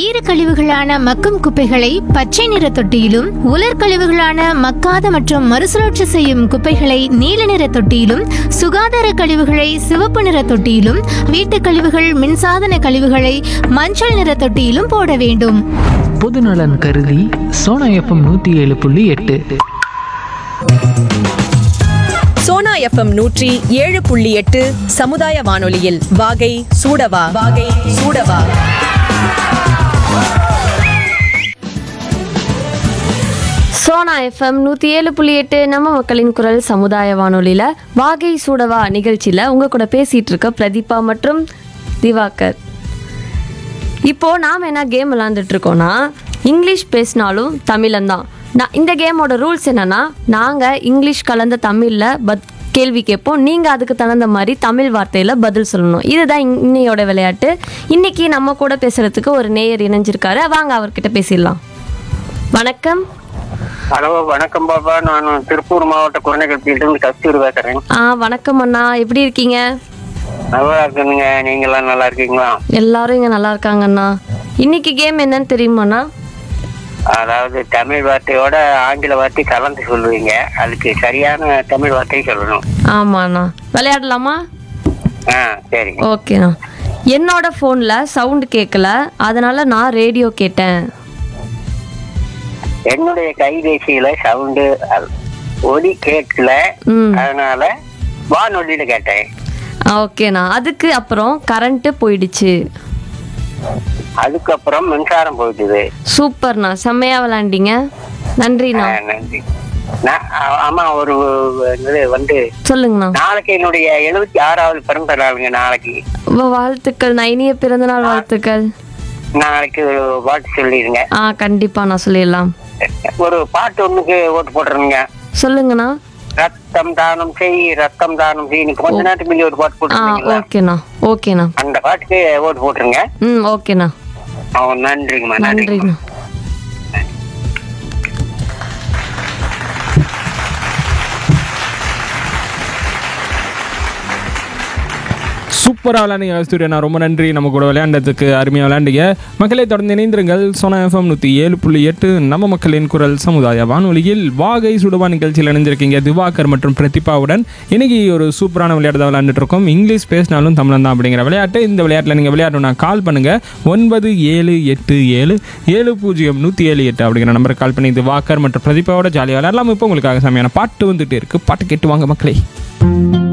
ஈரக்கழிவுகளான மக்கும் குப்பைகளை பச்சை நிற தொட்டியிலும் உலர் கழிவுகளான மக்காத மற்றும் மறுசுழற்சி செய்யும் குப்பைகளை நீல நிற தொட்டியிலும் சுகாதார கழிவுகளை சிவப்பு நிற தொட்டியிலும் வீட்டுக் கழிவுகள் மின்சாதன கழிவுகளை மஞ்சள் நிற தொட்டியிலும் போட வேண்டும் பொதுநலன் கருதி சோனா எஃப்எம் நூற்றி ஏழு புள்ளி எட்டு சோனா எஃப்எம் நூற்றி ஏழு புள்ளி எட்டு சமுதாய வானொலியில் வாகை சூடவா வாகை சூடவா சோனா எஃப்எம் நூற்றி ஏழு புள்ளி எட்டு நம்ம மக்களின் குரல் சமுதாய வானொலியில் வாகை சூடவா நிகழ்ச்சியில் உங்கள் கூட பேசிகிட்டு இருக்க பிரதீபா மற்றும் திவாகர் இப்போது நாம் என்ன கேம் விளாண்டுட்டு இருக்கோம்னா இங்கிலீஷ் பேசினாலும் தமிழன்தான் நான் இந்த கேமோட ரூல்ஸ் என்னன்னா நாங்கள் இங்கிலீஷ் கலந்த தமிழில் பத் கேள்வி கேட்போம் நீங்கள் அதுக்கு தகுந்த மாதிரி தமிழ் வார்த்தையில் பதில் சொல்லணும் இதுதான் இன்- இன்னையோட விளையாட்டு இன்னைக்கு நம்ம கூட பேசுகிறதுக்கு ஒரு நேயர் இணைஞ்சிருக்காரு வாங்க அவர்கிட்ட பேசிடலாம் வணக்கம் ஹலோ வணக்கம் பாபா நான் திருப்பூர் மாவட்ட குழந்தைகள் கஸ்தூரி பேசுறேன் ஆ வணக்கம் அண்ணா எப்படி இருக்கீங்க நல்லா இருக்குங்க நீங்க எல்லாம் நல்லா இருக்கீங்களா எல்லாரும் இங்க நல்லா இருக்காங்க அண்ணா இன்னைக்கு கேம் என்னன்னு தெரியுமாண்ணா அதாவது தமிழ் வார்த்தையோட ஆங்கில வார்த்தை கலந்து சொல்லுவீங்க அதுக்கு சரியான தமிழ் வார்த்தை சொல்லணும் ஆமாண்ணா விளையாடலாமா ஆ சரிங்க ஓகேண்ணா என்னோட ஃபோனில் சவுண்டு கேட்கல அதனால நான் ரேடியோ கேட்டேன் என்னுடைய கைபேசியில சவுண்டு ஒலி கேட்கல ம் அதனால வானொலியில கேட்டேன் ஆ, ஓகேண்ணா அதுக்கு அப்புறம் கரண்ட்டு போயிடுச்சு அதுக்கப்புறம் மின்சாரம் போயிட்டுது சூப்பர்ண்ணா செம்மையா விளாண்டீங்க நன்றிண்ணா ஆ, நன்றி நான் ஆ- ஆமா ஒரு இது வந்து சொல்லுங்கண்ணா நாளைக்கு என்னுடைய எழுபத்தி ஆறாவது பிறந்த நாளுங்க நாளைக்கு வா- வாழ்த்துக்கள் நான் இனிய பிறந்தநாள் வாழ்த்துக்கள் நாளைக்கு ஒரு பாட்டு சொல்லிடுங்க ஆ கண்டிப்பா நான் சொல்லிடலாம் ஒரு பாட்டு ஒண்ணுக்கு ஓட்டு போட்டுருங்க சொல்லுங்கண்ணா ரத்தம் தானம் செய் ரத்தம் தானம் செய் நீ கொஞ்ச நேரத்துக்கு முன்னாடி ஒரு பாட்டு ஆ போட்டுருந்தீங்களா ஓகேண்ணா ஓகேண்ணா அந்த பாட்டுக்கு ஓட்டு போட்டுருங்க ம் ஓகேண்ணா அவன் நன்றிங்கம்மா நன்றிங்கம்மா நன்றிண்ணா சூப்பராக விளையாடுங்க கஸ்தூரியண்ணா ரொம்ப நன்றி நம்ம கூட விளையாண்டதுக்கு அருமையாக விளையாண்டீங்க மக்களை தொடர்ந்து இணைந்திருங்கள் சோனா எஃப்எம் நூற்றி ஏழு புள்ளி எட்டு நம்ம மக்களின் குரல் சமுதாய வானொலியில் வாகை சுடுவா நிகழ்ச்சியில் இணைஞ்சிருக்கீங்க திவாகர் மற்றும் பிரதிபாவுடன் இன்னைக்கு ஒரு சூப்பரான விளையாட்டு தான் விளையாண்டுட்டு இருக்கோம் இங்கிலீஷ் பேசினாலும் தமிழன் தான் அப்படிங்கிற விளையாட்டு இந்த விளையாட்டில் நீங்கள் விளையாடணும்னா கால் பண்ணுங்கள் ஒன்பது ஏழு எட்டு ஏழு ஏழு பூஜ்ஜியம் நூற்றி ஏழு எட்டு அப்படிங்கிற நம்பருக்கு கால் பண்ணி திவாகர் மற்றும் பிரதிபாவோட ஜாலியாக விளையாடலாம் இப்போ உங்களுக்காக செமையான பாட்டு வந்துட்டு இருக்கு பாட்டு கேட்டு வாங்க மக்களே